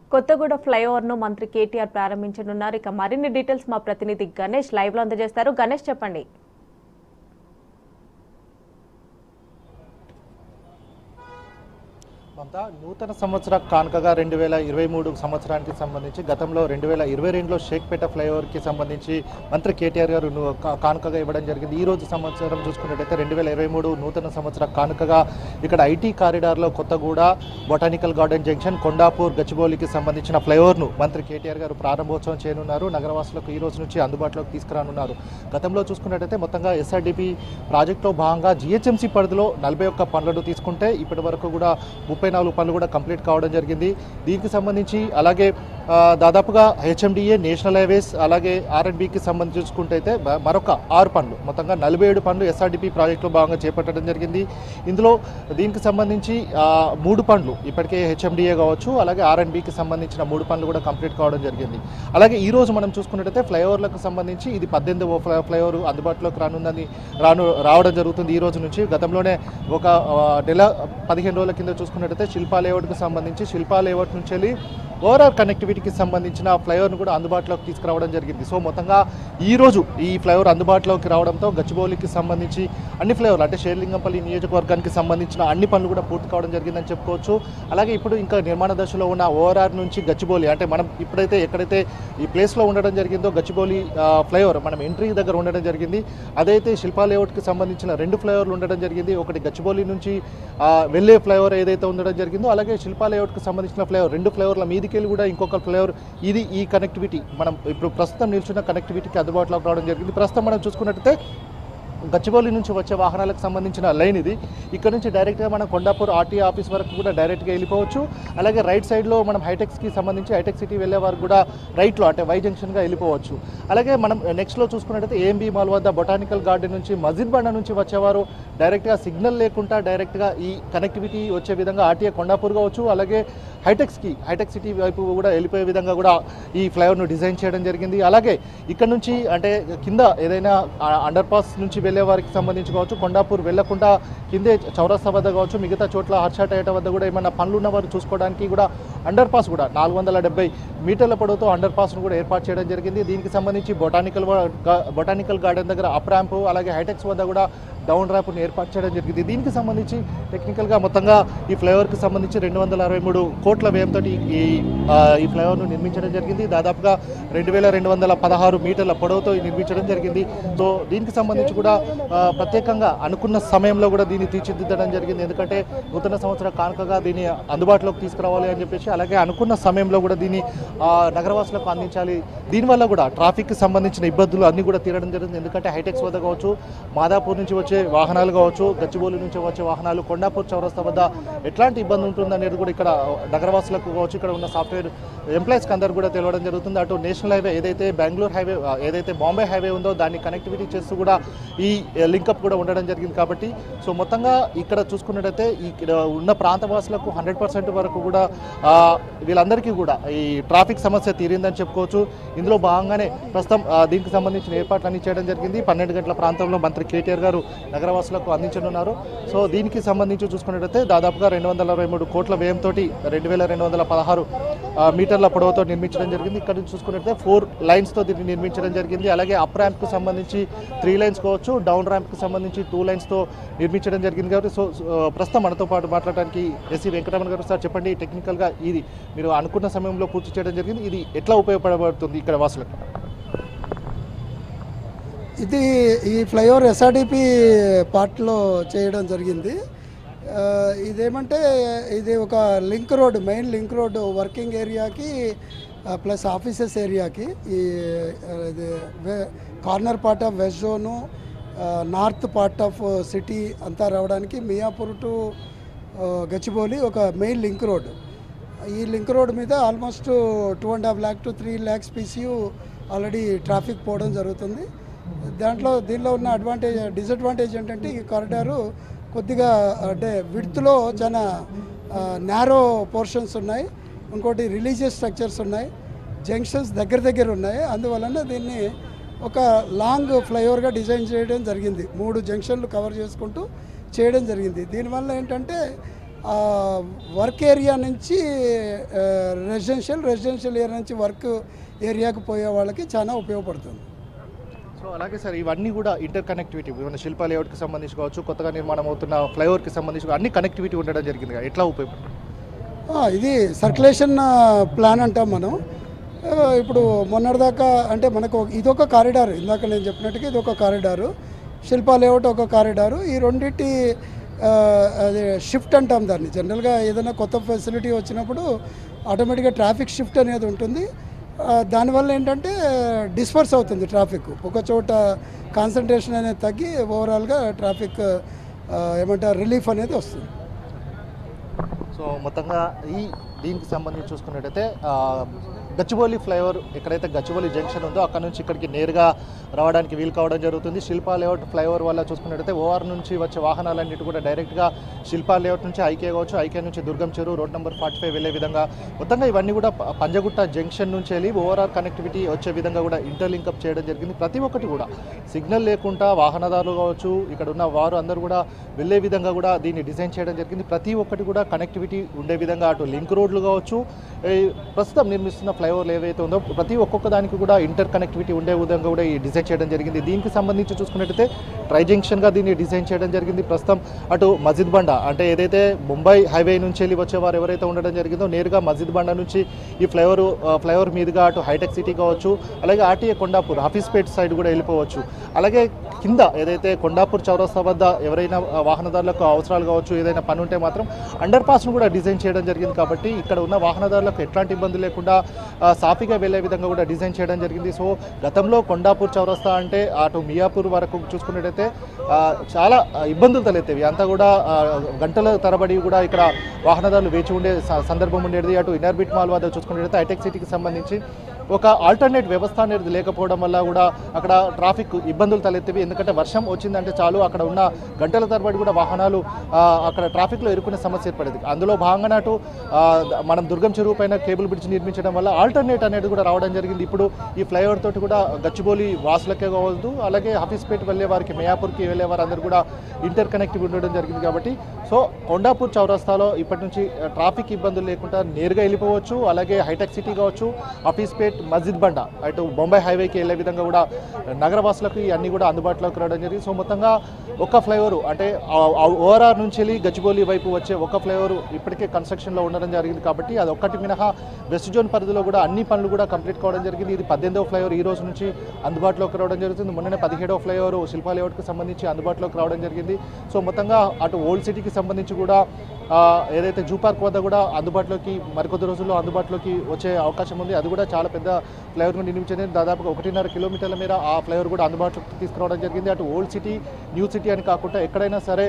Kothaguda flyover ను మంత్రి కేటీఆర్ ప్రారంభించనున్నారు ఇక మరిన్ని డీటెయిల్స్ మా ప్రతినిధి గణేష్ లైవ్ లో అందజేస్తారు గణేష్ చెప్పండి మమతా నూతన సంవత్సర కానుకగా రెండు వేల ఇరవై మూడు సంవత్సరానికి సంబంధించి గతంలో రెండు వేల ఇరవై రెండులో షేక్పేట ఫ్లైఓవర్కి సంబంధించి మంత్రి కేటీఆర్ గారు ను- కా- కానుకగా ఇవ్వడం జరిగింది ఈ రోజు సంవత్సరం చూసుకున్నట్టయితే రెండు వేల ఇరవై మూడు నూతన సంవత్సర కానుకగా ఇక్కడ ఐటీ కారిడార్లో Kothaguda botanical garden junction Kondapur గచ్చిబౌలికి సంబంధించిన ఫ్లైఓవర్ను మంత్రి కేటీఆర్ గారు ప్రారంభోత్సవం చేయనున్నారు నగరవాసులకు ఈ రోజు నుంచి అందుబాటులోకి తీసుకురానున్నారు గతంలో చూసుకున్నట్టయితే మొత్తంగా ఎస్ఆర్డిపి ప్రాజెక్టులో భాగంగా జిహెచ్ఎంసీ పరిధిలో నలభై ఒక్క పనులను తీసుకుంటే ఇప్పటి వరకు కూడా ముప్పై నాలుగు పనులు కూడా కంప్లీట్ కావడం జరిగింది దీనికి సంబంధించి అలాగే ఆ, దాదాపుగా హెచ్ఎండిఏ నేషనల్ హైవేస్ అలాగే ఆర్ఎండ్బికి సంబంధించి చూసుకుంటే అయితే బ- మరొక ఆరు పనులు మొత్తంగా నలభై ఏడు పనులు ఎస్ఆర్డిపి ప్రాజెక్టులో భాగంగా చేపట్టడం జరిగింది ఇందులో దీనికి సంబంధించి ఆ, మూడు పనులు ఇప్పటికే హెచ్ఎండిఏ కావచ్చు అలాగే ఆర్ఎండ్బికి సంబంధించిన మూడు పనులు కూడా కంప్లీట్ కావడం జరిగింది అలాగే ఈ రోజు మనం చూసుకున్నట్టయితే ఫ్లైఓవర్లకు సంబంధించి ఇది పద్దెనిమిది ఫ్లై ఫ్లైఓవర్ అందుబాటులోకి రానుందని రాను రావడం జరుగుతుంది ఈ రోజు నుంచి గతంలోనే ఒక ఆ, నెల పదిహేను రోజుల కింద చూసుకున్నట్టయితే శిల్పా లేఅవుట్కి సంబంధించి శిల్పా లేఅవుట్ నుంచి వెళ్ళి ఓవరాల్ కనెక్టివిటీకి సంబంధించిన ఫ్లైఓవర్ను కూడా అందుబాటులోకి తీసుకురావడం జరిగింది సో మొత్తంగా ఈ రోజు ఈ ఫ్లైఓవర్ అందుబాటులోకి రావడంతో గచ్చిబౌలికి సంబంధించి అన్ని ఫ్లైఓవర్లు అంటే షేర్లింగంపల్లి నియోజకవర్గానికి సంబంధించిన అన్ని పనులు కూడా పూర్తి కావడం జరిగిందని చెప్పుకోవచ్చు అలాగే ఇప్పుడు ఇంకా నిర్మాణ దశలో ఉన్న ఓఆర్ఆర్ నుంచి గచ్చిబౌలి అంటే మనం ఇప్పుడైతే ఎక్కడైతే ఈ ప్లేస్లో ఉండడం జరిగిందో గచ్చిబౌలి ఆ, ఫ్లైఓవర్ మనం ఎంట్రీ దగ్గర ఉండడం జరిగింది అదైతే శిల్పా లేఅవుట్కి సంబంధించిన రెండు ఫ్లైఓవర్లు ఉండడం జరిగింది ఒకటి గచ్చిబౌలి నుంచి ఆ, వెళ్ళే ఫ్లైఓవర్ ఏదైతే ఉండడం జరిగిందో అలాగే శిల్పా లేఅవుట్కి సంబంధించిన ఫ్లైఓవర్ రెండు ఫ్లైఓవర్ల మీదికి వెళ్ళి కూడా ఇంకొక ఫ్లైఓవర్ ఇది ఈ కనెక్టివిటీ మనం ఇప్పుడు ప్రస్తుతం నిల్చున్న కనెక్టివిటీకి అందుబాటులోకి రావడం జరిగింది ప్రస్తుతం మనం చూసుకున్నట్టయితే గచ్చిబౌలి నుంచి వచ్చే వాహనాలకు సంబంధించిన లైన్ ఇది ఇక్కడ నుంచి డైరెక్ట్గా మనం కొండాపూర్ ఆర్టీఏ ఆఫీస్ వరకు కూడా డైరెక్ట్గా వెళ్ళిపోవచ్చు అలాగే రైట్ సైడ్లో మనం హైటెక్స్కి సంబంధించి హైటెక్ సిటీ వెళ్ళే వారు కూడా రైట్లో అంటే వై జంక్షన్గా వెళ్ళిపోవచ్చు అలాగే మనం నెక్స్ట్లో చూసుకున్నట్టయితే ఏఎంబీ మాల్ వద్ద బొటానికల్ గార్డెన్ నుంచి మజిద్ బండ నుంచి వచ్చేవారు డైరెక్ట్గా సిగ్నల్ లేకుండా డైరెక్ట్గా ఈ కనెక్టివిటీ వచ్చే విధంగా ఆర్టీఏ కొండాపూర్ కావచ్చు అలాగే హైటెక్స్కి హైటెక్ సిటీ వైపు కూడా వెళ్ళిపోయే విధంగా కూడా ఈ ఫ్లైఓవర్ను డిజైన్ చేయడం జరిగింది అలాగే ఇక్కడ నుంచి అంటే కింద ఏదైనా అండర్ పాస్ నుంచి వెళ్ళే వారికి సంబంధించి కావచ్చు కొండాపూర్ వెళ్లకుండా కిందే చౌరస్తా వద్ద కావచ్చు మిగతా చోట్ల హర్షాటేట వద్ద కూడా ఏమైనా పనులు ఉన్న వారు చూసుకోవడానికి కూడా అండర్ పాస్ కూడా నాలుగు వందల డెబ్బై మీటర్ల పొడవుతో అండర్ పాస్ను కూడా ఏర్పాటు చేయడం జరిగింది దీనికి సంబంధించి బొటానికల్ బొటానికల్ గార్డెన్ దగ్గర అప్ ర్యాంప్ అలాగే హైటెక్స్ వద్ద కూడా డౌన్ ర్యాంప్ను ఏర్పాటు చేయడం జరిగింది దీనికి సంబంధించి టెక్నికల్గా మొత్తంగా ఈ ఫ్లైఓవర్కి సంబంధించి రెండు వందల అరవై మూడు కోట్ల వ్యయంతో ఈ ఆ, ఈ ఫ్లైఓవర్ను నిర్మించడం జరిగింది దాదాపుగా రెండు వేల రెండు వందల పదహారు మీటర్ల పొడవుతో ఇది నిర్మించడం జరిగింది సో దీనికి సంబంధించి కూడా ఆ, ప్రత్యేకంగా అనుకున్న సమయంలో కూడా దీన్ని తీర్చిదిద్దడం జరిగింది ఎందుకంటే నూతన సంవత్సర కానుకగా దీన్ని అందుబాటులోకి తీసుకురావాలి అని చెప్పేసి అలాగే అనుకున్న సమయంలో కూడా దీన్ని ఆ, నగరవాసులకు అందించాలి దీనివల్ల కూడా ట్రాఫిక్కి సంబంధించిన ఇబ్బందులు అన్నీ కూడా తీరడం జరిగింది ఎందుకంటే హైటెక్స్ వద్ద కావచ్చు మాదాపూర్ నుంచి వచ్చే వాహనాలు కావచ్చు గచ్చిబౌలి నుంచి వచ్చే వాహనాలు కొండాపూర్ చౌరస్తా వద్ద ఎట్లాంటి ఇబ్బంది ఉంటుంది అనేది కూడా ఇక్కడ నగరవాసులకు కావచ్చు ఇక్కడ ఉన్న సాఫ్ట్వేర్ ఎంప్లాయీస్కి అందరు కూడా తెలియడం జరుగుతుంది అటు నేషనల్ హైవే ఏదైతే బెంగళూరు హైవే ఆ, ఏదైతే బాంబే హైవే ఉందో దాన్ని కనెక్టివిటీ చేస్తూ కూడా ఈ లింకప్ కూడా ఉండడం జరిగింది కాబట్టి సో మొత్తంగా ఇక్కడ చూసుకున్నట్టయితే ఇక్కడ ఉన్న ప్రాంతవాసులకు హండ్రెడ్ పర్సెంట్ వరకు కూడా ఆ, వీళ్ళందరికీ కూడా ఈ ట్రాఫిక్ సమస్య తీరిందని చెప్పుకోవచ్చు ఇందులో భాగంగానే ప్రస్తుతం ఆ, దీనికి సంబంధించిన ఏర్పాట్లన్నీ చేయడం జరిగింది పన్నెండు గంటల ప్రాంతంలో మంత్రి కేటీఆర్ గారు నగరవాసులకు అందించనున్నారు సో దీనికి సంబంధించి చూసుకున్నట్టయితే దాదాపుగా రెండు వందల అరవై మూడు కోట్ల వ్యయంతో రెండు వేల రెండు వందల పదహారు ఆ, మీటర్ల పొడవుతో నిర్మించడం జరిగింది ఇక్కడ నుంచి చూసుకున్నట్టయితే ఫోర్ లైన్స్తో దీన్ని నిర్మించడం జరిగింది అలాగే అప్ ర్యాంప్కి సంబంధించి త్రీ లైన్స్ కావచ్చు డౌన్ ర్యాంప్కి సంబంధించి టూ లైన్స్తో నిర్మించడం జరిగింది కాబట్టి సో సో, ప్రస్తుతం మనతో పాటు మాట్లాడడానికి ఎస్సీ వెంకటరమణ గారు సార్ చెప్పండి టెక్నికల్గా ఇది మీరు అనుకున్న సమయంలో పూర్తి చేయడం జరిగింది ఇది ఎట్లా ఉపయోగపడబడుతుంది ఇక్కడ వాసులకు ఇది ఈ ఫ్లైఓవర్ ఎస్ఆర్డిపి పార్ట్లో చేయడం జరిగింది ఆ, ఇదేమంటే ఇది ఒక link road main link road working ఏరియాకి ఆ, ప్లస్ ఆఫీసెస్ ఏరియాకి ఈ ఆ, ఇది వే- corner part of west zone ఆ, నార్త్ పార్ట్ ఆఫ్ సిటీ అంతా రావడానికి మియాపూర్ టు ఆ, గచ్చిబౌలి ఒక మెయిన్ లింక్ రోడ్ ఈ లింక్ రోడ్ మీద almost two and half lakh to three lakhs PCU already traffic పోవడం జరుగుతుంది దాంట్లో దీనిలో ఉన్న అడ్వాంటేజ్ డిసడ్వాంటేజ్ ఏంటంటే ఈ కారిడారు కొద్దిగా అంటే విడ్త్లో చాలా నేరో పోర్షన్స్ ఉన్నాయి ఇంకోటి రిలీజియస్ స్ట్రక్చర్స్ ఉన్నాయి జంక్షన్స్ దగ్గర దగ్గర ఉన్నాయి అందువలన దీన్ని ఒక లాంగ్ ఫ్లైఓవర్గా డిజైన్ చేయడం జరిగింది మూడు జంక్షన్లు కవర్ చేసుకుంటూ చేయడం జరిగింది దీనివల్ల ఏంటంటే ఆ వర్క్ ఏరియా నుంచి రెసిడెన్షియల్ రెసిడెన్షియల్ ఏరియా నుంచి వర్క్ ఏరియాకి పోయే వాళ్ళకి చాలా ఉపయోగపడుతుంది సో అలాగే సార్ ఇవన్నీ కూడా ఇంటర్ కనెక్టివిటీ మన శిల్ప లేఅవుట్కి సంబంధించి కావచ్చు కొత్తగా నిర్మాణం అవుతున్న ఫ్లైఓవర్కి సంబంధించి అన్ని కనెక్టివిటీ ఉండడం జరిగింది కదా. ఎట్లా ఉపయోగపడుతుంది ఆ, ఇది సర్క్యులేషన్ ప్లాన్ అంటాం మనం ఆ, ఇప్పుడు మొన్నటిదాకా అంటే మనకు ఒక- ఇదొక కారిడార్ ఇందాక నేను చెప్పినట్టుగా ఇది ఒక కారిడారు శిల్పా లేఅవుట్ ఒక కారిడారు ఈ రెండింటి ఆ, అదే షిఫ్ట్ అంటాం దాన్ని జనరల్గా ఏదైనా కొత్త ఫెసిలిటీ వచ్చినప్పుడు ఆటోమేటిక్గా ట్రాఫిక్ షిఫ్ట్ అనేది ఉంటుంది ఆ, దానివల్ల ఏంటంటే డిస్పర్స్ అవుతుంది ట్రాఫిక్ ఒక చోట కాన్సన్ట్రేషన్ అనేది తగ్గి ఓవరాల్గా ట్రాఫిక్ ఆ, ఏమంటారు రిలీఫ్ అనేది వస్తుంది సో మొత్తంగా ఈ దీనికి సంబంధించి చూసుకున్నట్టయితే ఆ, గచ్చిబౌలి ఫ్లైఓవర్ ఎక్కడైతే గచ్చిబౌలి జంక్షన్ ఉందో అక్కడ నుంచి ఇక్కడికి నేరుగా రావడానికి వీలు కావడం జరుగుతుంది శిల్పా లేఅవుట్ ఫ్లైఓవర్ వల్ల చూసుకున్నట్టయితే ఓఆర్ నుంచి వచ్చే వాహనాలన్నిటి కూడా డైరెక్ట్గా శిల్పా లేఅవుట్ నుంచి ఐకే కావచ్చు ఐకే నుంచి దుర్గం చెరువు రోడ్ నెంబర్ ఫార్టీ ఫైవ్ వెళ్ళే విధంగా మొత్తంగా ఇవన్నీ కూడా ప- పంజగుట్ట జంక్షన్ నుంచి వెళ్ళి ఓవరాల్ కనెక్టివిటీ వచ్చే విధంగా కూడా ఇంటర్లింక్ అప్ చేయడం జరిగింది ప్రతి ఒక్కటి కూడా సిగ్నల్ లేకుండా వాహనదారులు కావచ్చు ఇక్కడ ఉన్న వారు అందరూ కూడా వెళ్ళే విధంగా కూడా దీన్ని డిజైన్ చేయడం జరిగింది ప్రతి ఒక్కటి కూడా కనెక్టివిటీ ఉండే విధంగా అటు లింక్ రోడ్లు కావచ్చు ఈ ప్రస్తుతం నిర్మిస్తున్న ఫ్లైఓవర్లు ఏవైతే ఉందో ప్రతి ఒక్కొక్క దానికి కూడా ఇంటర్ కనెక్టివిటీ ఉండే విధంగా కూడా ఈ డిజైన్ చేయడం జరిగింది దీనికి సంబంధించి చూసుకున్నట్టయితే ట్రై జంక్షన్గా దీన్ని డిజైన్ చేయడం జరిగింది ప్రస్తుతం అటు మజిద్ బండ అంటే ఏదైతే ముంబై హైవే నుంచి వెళ్ళి వచ్చేవారు ఎవరైతే ఉండడం జరిగిందో నేరుగా మజిద్ బండ నుంచి ఈ ఫ్లైఓవర్ ఫ్లైఓవర్ మీదుగా అటు హైటెక్ సిటీ కావచ్చు అలాగే ఆర్టీఏ కొండాపూర్ ఆఫీస్పేట్ సైడ్ కూడా వెళ్ళిపోవచ్చు అలాగే కింద ఏదైతే కొండాపూర్ చౌరస్తా వద్ద ఎవరైనా ఆ, వాహనదారులకు అవసరాలు కావచ్చు ఏదైనా పని ఉంటే మాత్రం అండర్ పాస్ను కూడా డిజైన్ చేయడం జరిగింది కాబట్టి ఇక్కడ ఉన్న వాహనదారులకు ఎట్లాంటి ఇబ్బంది లేకుండా ఆ, సాఫీగా వెళ్ళే విధంగా కూడా డిజైన్ చేయడం జరిగింది సో గతంలో కొండాపూర్ చౌరస్తా అంటే అటు మియాపూర్ వరకు చూసుకున్నట్టయితే ఆ, చాలా ఆ, ఇబ్బందులు తలెత్తేవి అంతా కూడా ఆ, గంటల తరబడి కూడా ఇక్కడ వాహనదారులు వేచి ఉండే స- సందర్భం ఉండేది అటు ఇన్నర్బిట్ మాల్ వద్ద చూసుకున్నట్టయితే హైటెక్ సిటీకి సంబంధించి ఒక ఆల్టర్నేట్ వ్యవస్థ అనేది లేకపోవడం వల్ల కూడా అక్కడ ట్రాఫిక్ ఇబ్బందులు తలెత్తేవి ఎందుకంటే వర్షం వచ్చిందంటే చాలు అక్కడ ఉన్న గంటల తరబడి కూడా వాహనాలు ఆ, అక్కడ ట్రాఫిక్లో ఇరుక్కునే సమస్య ఏర్పడేది అందులో భాగంగా అటు ఆ, ద- మనం దుర్గం చెరువు పైన కేబుల్ బ్రిడ్జ్ నిర్మించడం వల్ల ఆల్టర్నేట్ అనేది కూడా రావడం జరిగింది ఇప్పుడు ఈ ఫ్లైఓవర్ తోటి కూడా గచ్చిబౌలి వాసులకే కావద్దు అలాగే హఫీస్పేట్ వెళ్ళే వారికి మేయాపూర్కి వెళ్ళే వారు అందరూ కూడా ఇంటర్ కనెక్టివ్ ఉండడం జరిగింది కాబట్టి సో కొండాపూర్ చౌరస్తాలో ఇప్పటి నుంచి ఆ, ట్రాఫిక్ ఇబ్బందులు లేకుండా నేరుగా వెళ్ళిపోవచ్చు అలాగే హైటెక్ సిటీ కావచ్చు హఫీస్పేట్ మస్జిద్ బండ అటు బొంబాయి హైవేకి వెళ్ళే విధంగా కూడా నగరవాసులకు ఇవన్నీ కూడా అందుబాటులోకి రావడం జరిగింది సో మొత్తంగా ఒక ఫ్లైఓవర్ అంటే ఓఆర్ఆర్ నుంచి వెళ్ళి గచ్చిబౌలి వైపు వచ్చే ఒక ఫ్లైఓవర్ ఇప్పటికే కన్స్ట్రక్షన్లో ఉండడం జరిగింది కాబట్టి అది ఒక్కటి మినహా వెస్ట్ జోన్ పరిధిలో కూడా అన్ని పనులు కూడా కంప్లీట్ కావడం జరిగింది ఇది పద్దెనిమిదవ ఫ్లైఓవర్ ఈ రోజు నుంచి అందుబాటులోకి రావడం జరుగుతుంది మొన్ననే పదిహేడవ ఫ్లైఓవర్ శిల్పా లేఅవుట్కి సంబంధించి అందుబాటులోకి రావడం జరిగింది సో మొత్తంగా అటు ఓల్డ్ సిటీకి సంబంధించి కూడా ఆ, ఏదైతే జూ పార్క్ వద్ద కూడా అందుబాటులోకి మరికొద్ది రోజుల్లో అందుబాటులోకి వచ్చే అవకాశం ఉంది అది కూడా చాలా పెద్ద ఫ్లైఓవర్ నిర్మించింది దాదాపుగా ఒకటిన్నర కిలోమీటర్ల మేర ఆ ఫ్లైఓవర్ కూడా అందుబాటులోకి తీసుకురావడం జరిగింది అటు ఓల్డ్ సిటీ న్యూ సిటీ అని కాకుండా ఎక్కడైనా సరే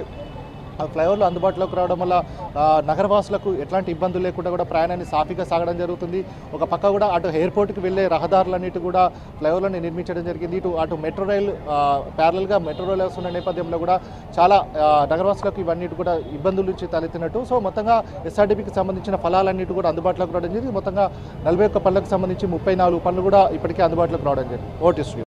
ఆ ఫ్లైఓవర్లు అందుబాటులోకి రావడం వల్ల ఆ, నగరవాసులకు ఎట్లాంటి ఇబ్బందులు లేకుండా కూడా ప్రయాణాన్ని సాఫీగా సాగడం జరుగుతుంది ఒక పక్క కూడా అటు ఎయిర్పోర్ట్కి వెళ్ళే రహదారులన్నిటి కూడా ఫ్లైఓవర్లను నిర్మించడం జరిగింది ఇటు అటు మెట్రో రైలు ప్యారల్గా మెట్రో రైలు వస్తున్న నేపథ్యంలో కూడా చాలా ఆ, నగరవాసులకు ఇవన్నీ కూడా ఇబ్బందుల నుంచి తలెత్తినట్టు సో మొత్తంగా ఎస్ఆర్డీపీకి సంబంధించిన ఫలాలన్నిటి కూడా అందుబాటులోకి రావడం జరిగింది మొత్తంగా నలభై ఒక్క పనులకు సంబంధించి ముప్పై నాలుగు పనులు కూడా ఇప్పటికే అందుబాటులోకి రావడం జరిగింది ఓటీస్